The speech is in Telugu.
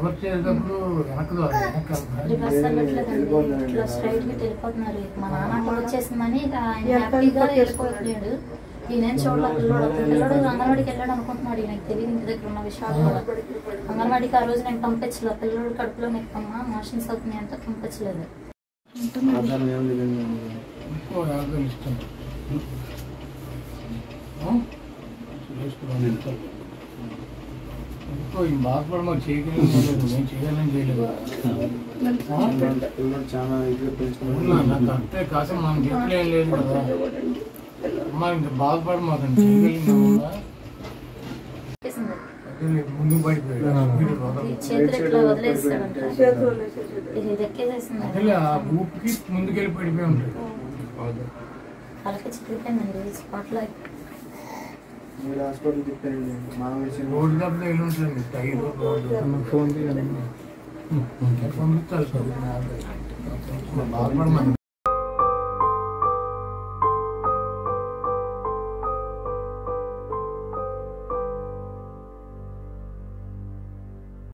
రివర్స్ చేసేటప్పుడు వెనకదు వెనక్కి రివర్స్ అవ్వట్లేదండి ఇట్లా స్ట్రైట్ గా వెళ్ళిపోతున్నారు మా నాన్న అక్కడ వచ్చేసిందని ఇక ఆయన హ్యాపీగా వెళ్ళిపోతున్నాడు ఈయనేం చూడాల పిల్లడు పిల్లడు అంగన్వాడికి వెళ్ళాడు అనుకుంటున్నాడు ఈయనకి తెలియదు ఇంటి దగ్గర ఉన్న విషయాలు కూడా అంగన్వాడికి ఆ రోజు నేను పంపించలేదు పిల్లడు కడుపులో నెక్కమ్మా మోషన్స్ అవుతున్నాయి అంటే పంపించలేదు ఆధారం ఏం లేదు ఇంకో యాభై ఇస్తాం ఆ? చేసుకున్నాను ఇంకో. ఇంకో ఈ బాధపడ మాకు చేయగలిగిన నేను చేయాలని చేయలేదు ఆ? పిల్లలు చాలా ఇదిగా అవునా? పెంచుకున్నాను నాకు అంతే కాసం మనం చెప్పలే ఏం లేదు కదా అమ్మా ఇంత బాధపడ మాకు చేయగలిగినా చేసింది. ముందు పడిపోయాడు మీరు వదలరు. ఈ చేతులు ఇట్లా వదిలేస్తాడంట ఇది దెక్కేసేసింది అసలు ఆ ఊపికి ముందుకెళ్ళి పడిపోయి ఉంటాడు తలకి చిక్కిపోయిందండి స్పాట్లో మీరు హాస్పిటల్ తిప్పారండి మా విషయం రోడ్డు దెబ్బ వెళ్ళి ఉంటుంది టైర్ రోడ్డు ఫోన్ తీయండి పంపిస్తారు బాధపడమని